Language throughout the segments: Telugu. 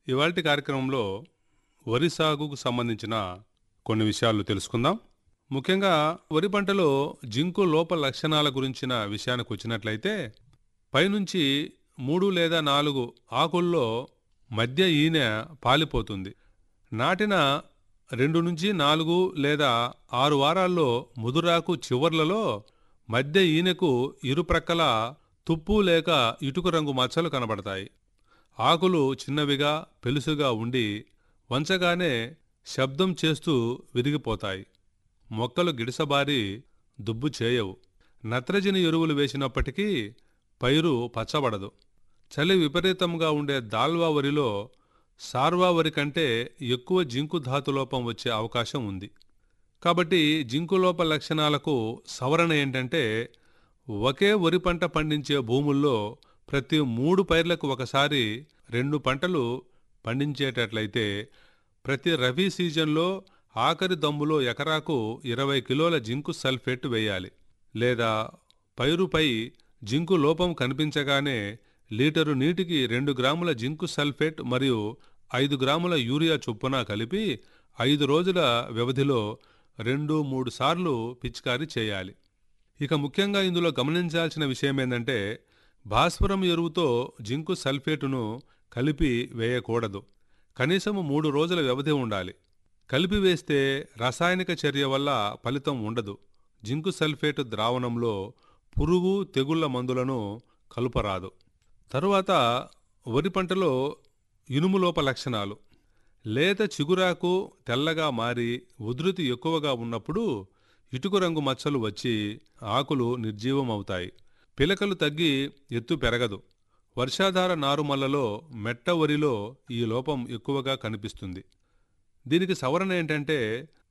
ఇవాల్టి కార్యక్రమంలో వరి సాగుకు సంబంధించిన కొన్ని విషయాలు తెలుసుకుందాం ముఖ్యంగా వరి పంటలో జింకు లోప లక్షణాల గురించిన విషయానికి వచ్చినట్లయితే పైనుంచి మూడు లేదా నాలుగు ఆకుల్లో మధ్య ఈనె పాలిపోతుంది నాటిన రెండు నుంచి నాలుగు లేదా ఆరు వారాల్లో ముదురాకు చివర్లలో మధ్య ఈనెకు ఇరుప్రక్కల తుప్పు లేక ఇటుక రంగు మచ్చలు కనబడతాయి ఆకులు చిన్నవిగా పెలుసుగా ఉండి వంచగానే శబ్దం చేస్తూ విరిగిపోతాయి మొక్కలు గిడిసబారి దుబ్బు చేయవు నత్రజని ఎరువులు వేసినప్పటికీ పైరు పచ్చబడదు చలి విపరీతంగా ఉండే దాల్వా వరిలో సార్వా వరి కంటే ఎక్కువ జింకు ధాతులోపం వచ్చే అవకాశం ఉంది కాబట్టి జింకు లోప లక్షణాలకు సవరణ ఏంటంటే ఒకే వరి పంట పండించే భూముల్లో ప్రతి మూడు పైర్లకు ఒకసారి రెండు పంటలు పండించేటట్లయితే ప్రతి రబీ సీజన్లో ఆఖరి దమ్ములో ఎకరాకు ఇరవై కిలోల జింకు సల్ఫేట్ వేయాలి లేదా పైరుపై జింకు లోపం కనిపించగానే లీటరు నీటికి రెండు గ్రాముల జింకు సల్ఫేట్ మరియు ఐదు గ్రాముల యూరియా చొప్పున కలిపి ఐదు రోజుల వ్యవధిలో రెండు మూడు సార్లు పిచికారీ చేయాలి ఇక ముఖ్యంగా ఇందులో గమనించాల్సిన విషయం ఏంటంటే భాస్వరం ఎరువుతో జింకు సల్ఫేటును కలిపి వేయకూడదు కనీసం మూడు రోజుల వ్యవధి ఉండాలి కలిపి వేస్తే రసాయనిక చర్య వల్ల ఫలితం ఉండదు జింకు సల్ఫేట్ ద్రావణంలో పురుగు తెగుళ్ల మందులను కలుపరాదు తరువాత వరి పంటలో ఇనుములోప లక్షణాలు లేత చిగురాకు తెల్లగా మారి ఉధృతి ఎక్కువగా ఉన్నప్పుడు ఇటుక రంగు మచ్చలు వచ్చి ఆకులు నిర్జీవం అవుతాయి పిలకలు తగ్గి ఎత్తు పెరగదు వర్షాధార నారుమల్లలో మెట్ట వరిలో ఈ లోపం ఎక్కువగా కనిపిస్తుంది దీనికి సవరణ ఏంటంటే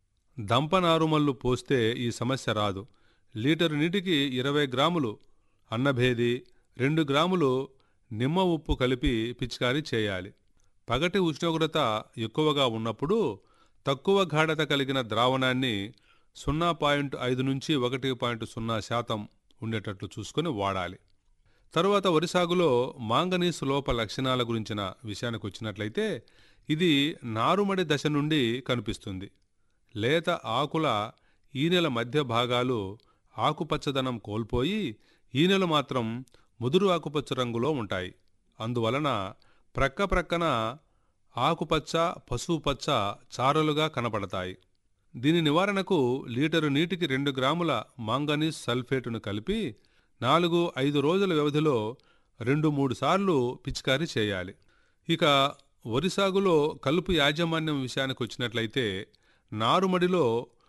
దంప నారుమల్లు పోస్తే ఈ సమస్య రాదు లీటరు నీటికి ఇరవై గ్రాములు అన్నభేది రెండు గ్రాములు నిమ్మ ఉప్పు కలిపి పిచికారీ చేయాలి పగటి ఉష్ణోగ్రత ఎక్కువగా ఉన్నప్పుడు తక్కువ గాఢత కలిగిన ద్రావణాన్ని సున్నా పాయింట్ ఐదు నుంచి ఒకటి పాయింట్ సున్నా శాతం ఉండేటట్లు చూసుకొని వాడాలి తరువాత వరి సాగులో మాంగనీస్ లోప లక్షణాల గురించిన విషయానికి వచ్చినట్లయితే ఇది నారుమడి దశ నుండి కనిపిస్తుంది లేత ఆకుల ఈనెల మధ్య భాగాలు ఆకుపచ్చదనం కోల్పోయి ఈనెలు మాత్రం ముదురు ఆకుపచ్చ రంగులో ఉంటాయి అందువలన ప్రక్క ప్రక్కన ఆకుపచ్చ పసుపుపచ్చ చారలుగా కనపడతాయి దీని నివారణకు లీటరు నీటికి రెండు గ్రాముల మాంగనీస్ సల్ఫేటును కలిపి నాలుగు ఐదు రోజుల వ్యవధిలో రెండు మూడు సార్లు పిచికారీ చేయాలి ఇక వరి సాగులో కలుపు యాజమాన్యం విషయానికి వచ్చినట్లయితే నారుమడిలో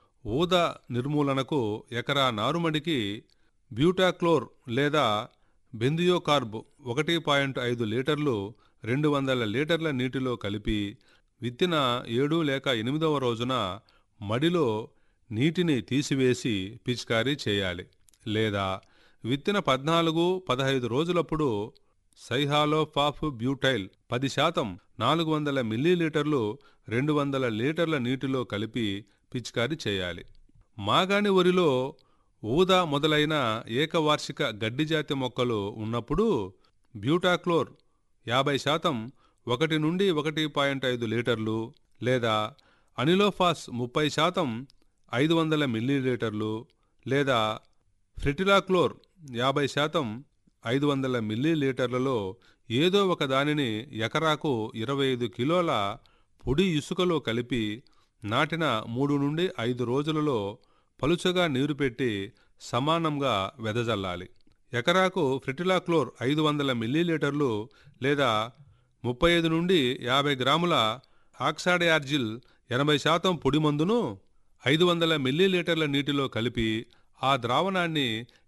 ఊద నిర్మూలనకు ఎకరా నారుమడికి బ్యూటాక్లోర్ లేదా బెందియోకార్బ్ ఒకటి పాయింట్ ఐదు లీటర్లు రెండు వందల లీటర్ల నీటిలో కలిపి విత్తిన ఏడు లేక ఎనిమిదవ రోజున మడిలో నీటిని తీసివేసి పిచికారీ చేయాలి లేదా విత్తిన పద్నాలుగు పదహైదు రోజులప్పుడు సైహాలోఫాఫ్ బ్యూటైల్ పది శాతం నాలుగు వందల మిల్లీలీటర్లు రెండు వందల లీటర్ల నీటిలో కలిపి పిచికారీ చేయాలి మాగాణి వరిలో ఊద మొదలైన ఏకవార్షిక గడ్డి జాతి మొక్కలు ఉన్నప్పుడు బ్యూటాక్లోర్ యాభై శాతం ఒకటి నుండి ఒకటి పాయింట్ ఐదు లీటర్లు లేదా అనిలోఫాస్ ముప్పై శాతం ఐదు వందల మిల్లీలీటర్లు లేదా ఫ్రిటిలాక్లోర్ యాభై శాతం ఐదు వందల మిల్లీలీటర్లలో ఏదో ఒక దానిని ఎకరాకు ఇరవై ఐదు కిలోల పొడి ఇసుకలో కలిపి నాటిన మూడు నుండి ఐదు రోజులలో పలుచగా నీరు పెట్టి సమానంగా వెదజల్లాలి ఎకరాకు ఫ్రిటిలాక్లోర్ ఐదు వందల మిల్లీలీటర్లు లేదా ముప్పై ఐదు నుండి యాభై గ్రాముల ఆక్సాడయార్జిల్ ఎనభై శాతం పొడి మందును ఐదు వందల మిల్లీలీటర్ల నీటిలో కలిపి ఆ ద్రావణాన్ని